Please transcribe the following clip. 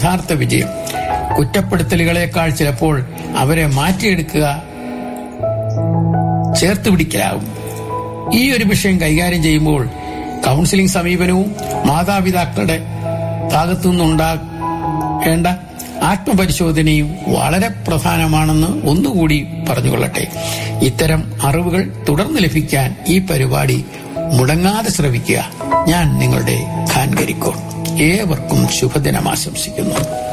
യഥാർത്ഥ വിജയം കുറ്റപ്പെടുത്തലുകളെക്കാൾ ചിലപ്പോൾ അവരെ മാറ്റിയെടുക്കുക ചേർത്ത് പിടിക്കലാവും ഈ ഒരു വിഷയം കൈകാര്യം ചെയ്യുമ്പോൾ കൗൺസിലിംഗ് സമീപനവും മാതാപിതാക്കളുടെ ഭാഗത്തു നിന്നുണ്ടാകേണ്ട ആത്മപരിശോധനയും വളരെ പ്രധാനമാണെന്ന് ഒന്നുകൂടി പറഞ്ഞുകൊള്ളട്ടെ ഇത്തരം അറിവുകൾ തുടർന്ന് ലഭിക്കാൻ ഈ പരിപാടി മുടങ്ങാതെ ശ്രവിക്കുക ഞാൻ നിങ്ങളുടെ ഖാൻ കരിക്കോൺ ഏവർക്കും ശുഭദിനം ആശംസിക്കുന്നു